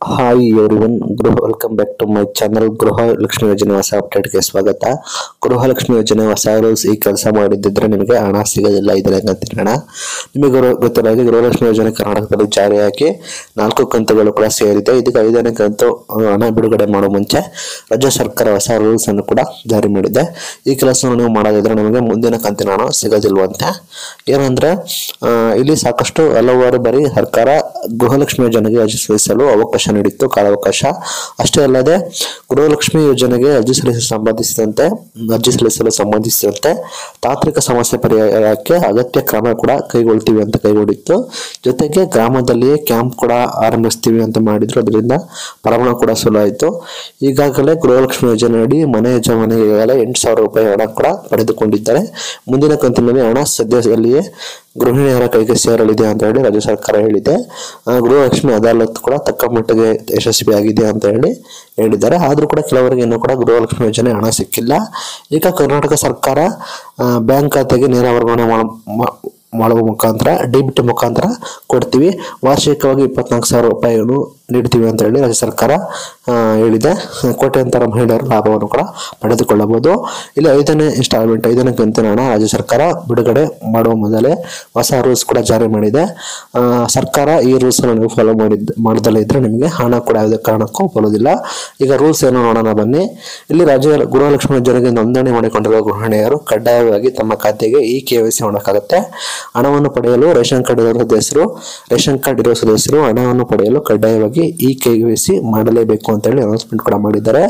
hi everyone Gruha welcome back to my channel Gruha Lakshmi ಯೋಜನೆ ಹೊಸ ಅಪ್ಡೇಟ್ಗೆ ಸ್ವಾಗತ ಗೃಹ ಲಕ್ಷ್ಮಿ ಯೋಜನೆ ಹೊಸ ರೂಲ್ಸ್ ಈ ಕೆಲಸ ಮಾಡಿದ್ದಿದ್ರೆ ನಿಮಗೆ ಹಣ ಸಿಗೋದಿಲ್ಲ ಇದರ ತಿನ್ನೋಣ ನಿಮಗೆ ಗೊರ- ಗೊತ್ತಿರೋ ಹಾಗೆ ಗೃಹಲಕ್ಷ್ಮಿ ಯೋಜನೆ ಕರ್ನಾಟಕದಲ್ಲಿ ಜಾರಿಯಾಗಿ ನಾಲ್ಕು ಕಂತುಗಳು ಕೂಡ ಸೇರಿದೆ ಇದಕ್ಕೆ ಐದನೇ ಕಂತು ಆ, ಹಣ ಬಿಡುಗಡೆ ಮಾಡೋ ಮುಂಚೆ ರಾಜ್ಯ ಸರ್ಕಾರ ಹೊಸ ರೂಲ್ಸ್ ಅನ್ನು ಕೂಡ ಜಾರಿ ಮಾಡಿದೆ ಈ ಕೆಲಸವನ್ನು ನೀವು ಮಾಡೋದಿದ್ರೆ ನಿಮಗೆ ಮುಂದಿನ ಕಂತಿನ ಹಣ ಸಿಗೋದಿಲ್ವಂತೆ ಏನಂದ್ರೆ ಆ, ಇಲ್ಲಿ ಸಾಕಷ್ಟು ಹಲವಾರು ಬಾರಿ ಸರ್ಕಾರ ಗೃಹಲಕ್ಷ್ಮಿ ಯೋಜನೆಗೆ ಅರ್ಜಿ ಸಲ್ಲಿಸಲು ಅವಕಾಶ ನೀಡಿತ್ತು ಕಾಲಾವಕಾಶ ಅಷ್ಟೇ ಅಲ್ಲದೆ ಗೃಹಲಕ್ಷ್ಮಿ ಯೋಜನೆಗೆ ಅರ್ಜಿ ಸಲ್ಲಿಸಲು ಸಂಬಂಧಿಸಿದಂತೆ ಅರ್ಜಿ ಸಲ್ಲಿಸಲು ಸಂಬಂಧಿಸಿದಂತೆ ತಾಂತ್ರಿಕ ಸಮಸ್ಯೆ ಪರಿಹಾರಕ್ಕೆ ಅಗತ್ಯ ಕ್ರಮ ಕೂಡ ಕೈಗೊಳ್ತೀವಿ ಅಂತ ಕೈಗೊಂಡಿತ್ತು ಜೊತೆಗೆ ಗ್ರಾಮದಲ್ಲಿಯೇ ಕ್ಯಾಂಪ್ ಕೂಡ ಆರಂಭಿಸ್ತೀವಿ ಅಂತ ಮಾಡಿದ್ರು ಅದರಿಂದ ಪ್ರಮಾಣ ಕೂಡ ಸುಲಭ ಆಯಿತು ಈಗಾಗಲೇ ಗೃಹಲಕ್ಷ್ಮಿ ಯೋಜನೆಯಡಿ ಮನೆ ಯಜಮಾನಿಗಳ ಎಂಟು ಸಾವಿರ ರೂಪಾಯಿ ಹಣ ಕೂಡ ಪಡೆದುಕೊಂಡಿದ್ದಾರೆ ಮುಂದಿನ ಕಂತಿನಲ್ಲಿ ಹಣ ಸದ್ಯದಲ್ಲಿಯೇ ಗೃಹಿಣಿಯರ ಕೈಗೆ ಸೇರಲಿದೆ ಅಂತ ಹೇಳಿ ರಾಜ್ಯ ಸರ್ಕಾರ ಹೇಳಿದೆ ಆ, ಗೃಹಲಕ್ಷ್ಮಿ ಅದಾಲತ್ ಕೂಡ ತಕ್ಕ ಮಟ್ಟಿಗೆ ಯಶಸ್ವಿಯಾಗಿದೆ ಅಂತ ಹೇಳಿ ಹೇಳಿದ್ದಾರೆ ಆದರೂ ಕೂಡ ಕೆಲವರಿಗೆ ಇನ್ನೂ ಕೂಡ ಗೃಹಲಕ್ಷ್ಮಿ ಯೋಜನೆ ಹಣ ಸಿಕ್ಕಿಲ್ಲ ಈಗ ಕರ್ನಾಟಕ ಸರ್ಕಾರ ಬ್ಯಾಂಕ್ ಖಾತೆಗೆ ನೇರ ವರ್ಗಾವಣೆ ಮಾಡ- ಮಾ- ಮಾಡುವ ಮುಖಾಂತರ ಡಿಬಿಟಿ ಮುಖಾಂತರ ಕೊಡ್ತೀವಿ ವಾರ್ಷಿಕವಾಗಿ ಇಪ್ಪತ್ನಾಲ್ಕು ಸಾವಿರ ರೂಪಾಯಿಯನ್ನು ನೀಡ್ತೀವಿ ಅಂತ ಹೇಳಿ ರಾಜ್ಯ ಸರ್ಕಾರ ಆ, ಹೇಳಿದೆ ಕೋಟ್ಯಾಂತರ ಮಹಿಳೆಯರು ಲಾಭವನ್ನು ಕೂಡ ಪಡೆದುಕೊಳ್ಳಬಹುದು ಇಲ್ಲಿ ಐದನೇ ಇನ್ಸ್ಟಾಲ್ಮೆಂಟ್ ಐದನೇ ಕಂತಿನ ಹಣ ರಾಜ್ಯ ಸರ್ಕಾರ ಬಿಡುಗಡೆ ಮಾಡುವ ಮೊದಲೇ ಹೊಸ ರೂಲ್ಸ್ ಕೂಡ ಜಾರಿ ಮಾಡಿದೆ ಆ, ಸರ್ಕಾರ ಈ ರೂಲ್ಸ್ ಅನ್ನು ನೀವು ಫಾಲೋ ಮಾಡಿದ್ ಮಾಡದಲ್ಲೇ ಇದ್ರೆ ನಿಮಗೆ ಹಣ ಕೂಡ ಯಾವುದೇ ಕಾರಣಕ್ಕೂ ಬರೋದಿಲ್ಲ ಈಗ ರೂಲ್ಸ್ ಏನು ನೋಡೋಣ ಬನ್ನಿ ಇಲ್ಲಿ ರಾಜ್ಯ ಗೃಹಲಕ್ಷ್ಮಿ ಯೋಜನೆಗೆ ನೋಂದಣಿ ಮಾಡಿಕೊಂಡಿರುವ ಗೃಹಿಣಿಯರು ಕಡ್ಡಾಯವಾಗಿ ತಮ್ಮ ಖಾತೆಗೆ ಈ ಕೆ ವೈ ಸಿ ಮಾಡಬೇಕಾಗುತ್ತೆ ಹಣವನ್ನು ಪಡೆಯಲು ರೇಷನ್ ಕಾರ್ಡ್ ಇರುವ ಸದಸ್ಯರು ರೇಷನ್ ಕಾರ್ಡ್ ಇರುವ ಸದಸ್ಯರು ಹಣವನ್ನು ಪಡೆಯಲು ಕಡ್ಡಾಯವಾಗಿ ಈ ಕೆ ವೈ ಸಿ ಮಾಡಲೇಬೇಕು ಅಂತ ಹೇಳಿ ಅನೌನ್ಸ್ಮೆಂಟ್ ಕೂಡ ಮಾಡಿದ್ದಾರೆ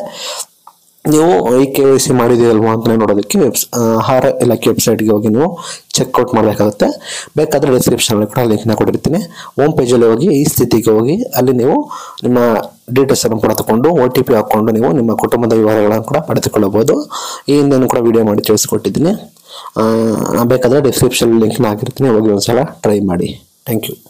ನೀವು ಈ ಕೆ ವೈ ಸಿ ಮಾಡಿದೀರಲ್ವಾ ಅಂತ ನೋಡೋದಕ್ಕೆ ವೆಬ್ಸ್ ಆಹಾರ ಇಲಾಖೆ ವೆಬ್ಸೈಟ್ಗೆ ಹೋಗಿ ನೀವು ಚೆಕ್ಔಟ್ ಮಾಡಬೇಕಾಗುತ್ತೆ ಬೇಕಾದರೆ ಡಿಸ್ಕ್ರಿಪ್ಷನಲ್ಲಿ ಕೂಡ ಲಿಂಕ್ನ ಕೊಟ್ಟಿರ್ತೀನಿ ಹೋಮ್ ಪೇಜಲ್ಲಿ ಹೋಗಿ ಈ ಸ್ಥಿತಿಗೆ ಹೋಗಿ ಅಲ್ಲಿ ನೀವು ನಿಮ್ಮ ಡೀಟೇಲ್ಸ್ ಅನ್ನು ಕೂಡ ತಗೊಂಡು ಒ ಟಿ ಪಿ ಹಾಕ್ಕೊಂಡು ನೀವು ನಿಮ್ಮ ಕುಟುಂಬದ ವಿವರಗಳನ್ನು ಕೂಡ ಪಡೆದುಕೊಳ್ಳಬಹುದು ಈ ಹಿಂದೆ ಕೂಡ ವಿಡಿಯೋ ಮಾಡಿ ತಿಳಿಸ್ಕೊಟ್ಟಿದ್ದೀನಿ ಆ, ಬೇಕಾದರೆ ಡಿಸ್ಕ್ರಿಪ್ಷನ್ ಲಿಂಕ್ನ ಹಾಕಿರ್ತೀನಿ ಹೋಗಿ ಒಂದ್ಸಲ ಟ್ರೈ ಮಾಡಿ ಥ್ಯಾಂಕ್ ಯು